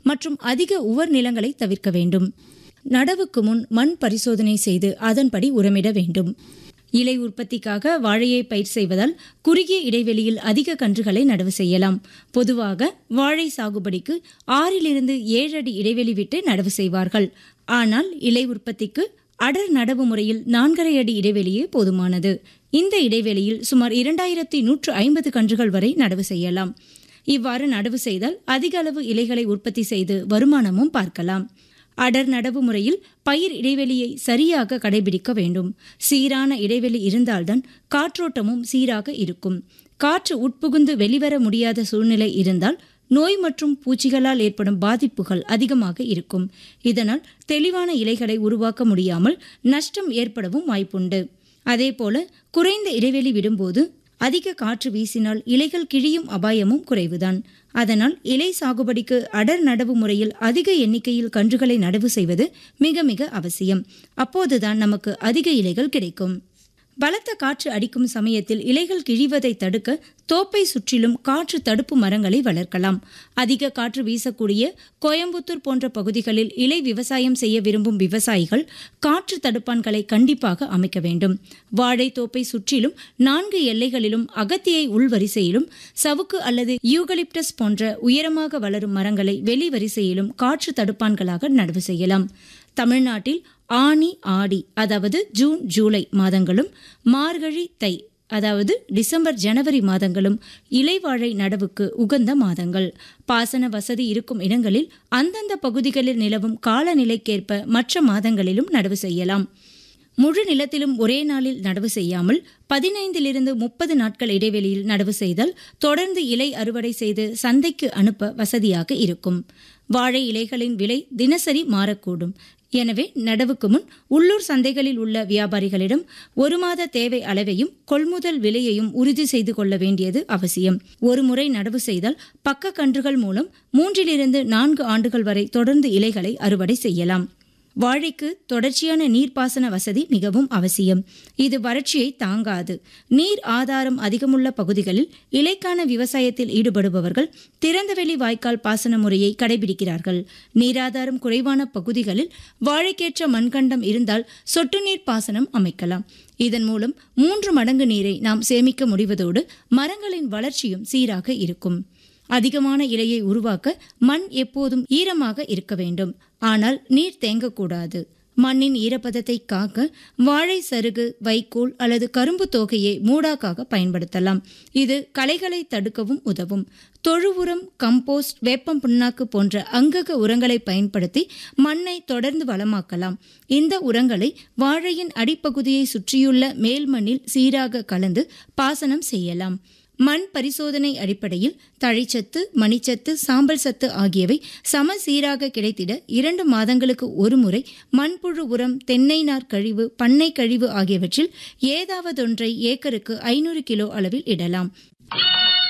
மற்றும் அதிக உவர் நிலங்களை தவிர்க்க வேண்டும் நடவுக்கு முன் மண் பரிசோதனை செய்து அதன்படி உரமிட வேண்டும் இலை உற்பத்திக்காக வாழையை பயிர் செய்வதால் குறுகிய இடைவெளியில் அதிக கன்றுகளை நடவு செய்யலாம் பொதுவாக வாழை சாகுபடிக்கு ஆறிலிருந்து ஏழு அடி இடைவெளி விட்டு நடவு செய்வார்கள் ஆனால் இலை உற்பத்திக்கு அடர் நடவு முறையில் நான்கரை அடி இடைவெளியே போதுமானது இந்த இடைவெளியில் சுமார் இரண்டாயிரத்தி நூற்று ஐம்பது கன்றுகள் வரை நடவு செய்யலாம் இவ்வாறு நடவு செய்தால் அதிக அளவு இலைகளை உற்பத்தி செய்து வருமானமும் பார்க்கலாம் அடர் நடவு முறையில் பயிர் இடைவெளியை சரியாக கடைபிடிக்க வேண்டும் சீரான இடைவெளி இருந்தால்தான் காற்றோட்டமும் சீராக இருக்கும் காற்று உட்புகுந்து வெளிவர முடியாத சூழ்நிலை இருந்தால் நோய் மற்றும் பூச்சிகளால் ஏற்படும் பாதிப்புகள் அதிகமாக இருக்கும் இதனால் தெளிவான இலைகளை உருவாக்க முடியாமல் நஷ்டம் ஏற்படவும் வாய்ப்புண்டு அதேபோல குறைந்த இடைவெளி விடும்போது அதிக காற்று வீசினால் இலைகள் கிழியும் அபாயமும் குறைவுதான் அதனால் இலை சாகுபடிக்கு அடர் நடவு முறையில் அதிக எண்ணிக்கையில் கன்றுகளை நடவு செய்வது மிக மிக அவசியம் அப்போதுதான் நமக்கு அதிக இலைகள் கிடைக்கும் பலத்த காற்று அடிக்கும் சமயத்தில் இலைகள் கிழிவதை தடுக்க தோப்பை சுற்றிலும் காற்று தடுப்பு மரங்களை வளர்க்கலாம் அதிக காற்று வீசக்கூடிய கோயம்புத்தூர் போன்ற பகுதிகளில் இலை விவசாயம் செய்ய விரும்பும் விவசாயிகள் காற்று தடுப்பான்களை கண்டிப்பாக அமைக்க வேண்டும் வாழை தோப்பை சுற்றிலும் நான்கு எல்லைகளிலும் அகத்தியை உள்வரிசையிலும் சவுக்கு அல்லது யூகலிப்டஸ் போன்ற உயரமாக வளரும் மரங்களை வெளி வரிசையிலும் காற்று தடுப்பான்களாக நடவு செய்யலாம் தமிழ்நாட்டில் ஆனி ஆடி அதாவது ஜூன் ஜூலை மாதங்களும் மார்கழி தை அதாவது டிசம்பர் ஜனவரி மாதங்களும் இலைவாழை நடவுக்கு உகந்த மாதங்கள் பாசன வசதி இருக்கும் இடங்களில் அந்தந்த பகுதிகளில் நிலவும் காலநிலைக்கேற்ப மற்ற மாதங்களிலும் நடவு செய்யலாம் முழு நிலத்திலும் ஒரே நாளில் நடவு செய்யாமல் பதினைந்திலிருந்து முப்பது நாட்கள் இடைவெளியில் நடவு செய்தால் தொடர்ந்து இலை அறுவடை செய்து சந்தைக்கு அனுப்ப வசதியாக இருக்கும் வாழை இலைகளின் விலை தினசரி மாறக்கூடும் எனவே நடவுக்கு முன் உள்ளூர் சந்தைகளில் உள்ள வியாபாரிகளிடம் ஒரு மாத தேவை அளவையும் கொள்முதல் விலையையும் உறுதி செய்து கொள்ள வேண்டியது அவசியம் ஒரு முறை நடவு செய்தால் பக்க கன்றுகள் மூலம் மூன்றிலிருந்து நான்கு ஆண்டுகள் வரை தொடர்ந்து இலைகளை அறுவடை செய்யலாம் வாழைக்கு தொடர்ச்சியான நீர்ப்பாசன வசதி மிகவும் அவசியம் இது வறட்சியை தாங்காது நீர் ஆதாரம் அதிகமுள்ள பகுதிகளில் இலைக்கான விவசாயத்தில் ஈடுபடுபவர்கள் திறந்தவெளி வாய்க்கால் பாசன முறையை கடைபிடிக்கிறார்கள் நீராதாரம் குறைவான பகுதிகளில் வாழைக்கேற்ற மண்கண்டம் இருந்தால் சொட்டு நீர் பாசனம் அமைக்கலாம் இதன் மூலம் மூன்று மடங்கு நீரை நாம் சேமிக்க முடிவதோடு மரங்களின் வளர்ச்சியும் சீராக இருக்கும் அதிகமான இலையை உருவாக்க மண் எப்போதும் ஈரமாக இருக்க வேண்டும் ஆனால் நீர் தேங்கக்கூடாது மண்ணின் ஈரப்பதத்தை காக்க வாழை சருகு வைக்கோல் அல்லது கரும்பு தோகையை மூடாக்காக பயன்படுத்தலாம் இது களைகளை தடுக்கவும் உதவும் தொழு உரம் கம்போஸ்ட் வேப்பம் புண்ணாக்கு போன்ற அங்கக உரங்களை பயன்படுத்தி மண்ணை தொடர்ந்து வளமாக்கலாம் இந்த உரங்களை வாழையின் அடிப்பகுதியை சுற்றியுள்ள மேல் மண்ணில் சீராக கலந்து பாசனம் செய்யலாம் மண் பரிசோதனை அடிப்படையில் தழைச்சத்து மணிச்சத்து சாம்பல் சத்து ஆகியவை சம சீராக கிடைத்திட இரண்டு மாதங்களுக்கு ஒருமுறை மண்புழு உரம் தென்னை நார் கழிவு பண்ணை கழிவு ஆகியவற்றில் ஏதாவதொன்றை ஏக்கருக்கு ஐநூறு கிலோ அளவில் இடலாம்